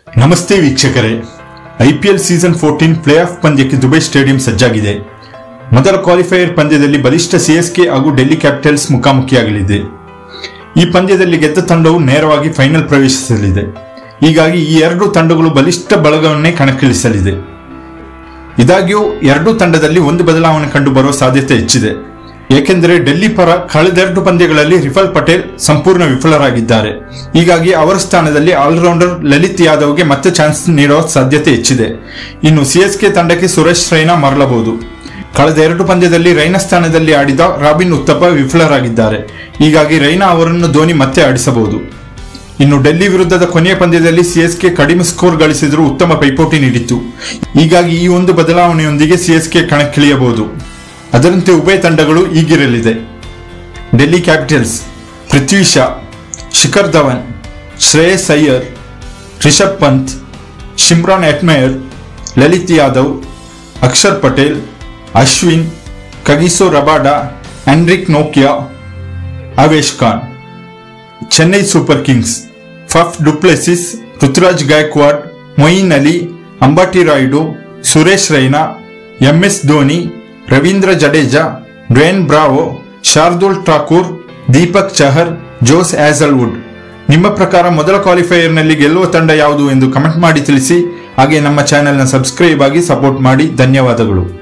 ನಮಸ್ತೆ ವೀಕ್ಷಕರೇ IPL season fourteen playoff ಪಂದ್ಯಕ್ಕೆ ದುಬೈ ಸ್ಟೇಡಿಯಂ ಸಜ್ಜಾಗಿದೆ ಮೊದಲ ಕ್ವಾಲಿಫೈಯರ್ ಪಂದ್ಯದಲ್ಲಿ ಬಲಿಷ್ಠ ಸಿಎಸ್ಕೆ ಹಾಗೂ ಡೆಲ್ಲಿ ಕ್ಯಾಪಿಟಲ್ಸ್ ಮುಖಾಮುಖಿಯಾಗಲಿದೆ ಈ ಪಂದ್ಯದಲ್ಲಿ ಗೆದ್ದ ತಂಡವು ನೇರವಾಗಿ ಫೈನಲ್ ಪ್ರವೇಶಿಸಲಿದೆ ಹೀಗಾಗಿ ಈ ಎರಡು ತಂಡಗಳು ಬಲಿಷ್ಠ ಬಳಗವನ್ನೇ ಕಣಕ್ಕಿಳಿಸಲಿದೆ ಇದಾಗ್ಯೂ ಎರಡೂ ತಂಡದಲ್ಲಿ ಒಂದು ಬದಲಾವಣೆ ಕಂಡು ಬರುವ ಸಾಧ್ಯತೆ ಹೆಚ್ಚಿದೆ ಏಕೆಂದರೆ ಡೆಲ್ಲಿ ಪರ ಕಳೆದೆರಡು ಪಂದ್ಯಗಳಲ್ಲಿ ರಿಫಲ್ ಪಟೇಲ್ ಸಂಪೂರ್ಣ ವಿಫಲರಾಗಿದ್ದಾರೆ ಹೀಗಾಗಿ ಅವರ ಸ್ಥಾನದಲ್ಲಿ ಆಲ್ರೌಂಡರ್ ಲಲಿತ್ ಯಾದವ್ಗೆ ಮತ್ತೆ ಚಾನ್ಸ್ ನೀಡುವ ಸಾಧ್ಯತೆ ಹೆಚ್ಚಿದೆ ಇನ್ನು ಸಿಎಸ್ಕೆ ತಂಡಕ್ಕೆ ಸುರೇಶ್ ರೈನಾ ಮರಳಬಹುದು ಕಳೆದ ಎರಡು ಪಂದ್ಯದಲ್ಲಿ ರೈನಾ ಸ್ಥಾನದಲ್ಲಿ ಆಡಿದ ರಾಬಿನ್ ಉತ್ತಪ್ಪ ವಿಫಲರಾಗಿದ್ದಾರೆ ಹೀಗಾಗಿ ರೈನಾ ಅವರನ್ನು ಧೋನಿ ಮತ್ತೆ ಆಡಿಸಬಹುದು ಇನ್ನು ಡೆಲ್ಲಿ ವಿರುದ್ಧದ ಕೊನೆಯ ಪಂದ್ಯದಲ್ಲಿ ಸಿಎಸ್ಕೆ ಕಡಿಮೆ ಸ್ಕೋರ್ ಗಳಿಸಿದರೂ ಉತ್ತಮ ಪೈಪೋಟಿ ನೀಡಿತ್ತು ಹೀಗಾಗಿ ಈ ಒಂದು ಬದಲಾವಣೆಯೊಂದಿಗೆ ಸಿಎಸ್ಕೆ ಕಣಕ್ಕಿಳಿಯಬಹುದು ಅದರಂತೆ ಉಭಯ ತಂಡಗಳು ಈಗಿರಲಿದೆ Delhi Capitals Prithvi Shaw Shikhar Dhawan Shreyas Iyer Rishabh Pant Shimron Hetmyer Lalit Yadav Axar Patel Ashwin Kagiso Rabada Anrich ನೋಕಿಯಾ Avesh Khan Chennai Super Kings Faf du Plessis Ruturaj Gaikwad Moeen Ali Ambati Rayudu Suresh Raina MS Dhoni Ravindra Jadeja Dwayne Bravo Shardul Thakur Deepak Chahar Josh Hazlewood ನಿಮ್ಮ ಪ್ರಕಾರ ಮೊದಲ ಕ್ವಾಲಿಫೈಯರ್ನಲ್ಲಿ ಗೆಲ್ಲುವ ತಂಡ ಯಾವುದು ಎಂದು ಕಮೆಂಟ್ ಮಾಡಿ ತಿಳಿಸಿ ಹಾಗೆ ನಮ್ಮ ಚಾನೆಲ್ನ ಸಬ್ಸ್ಕ್ರೈಬ್ ಆಗಿ ಸಪೋರ್ಟ್ ಮಾಡಿ ಧನ್ಯವಾದಗಳು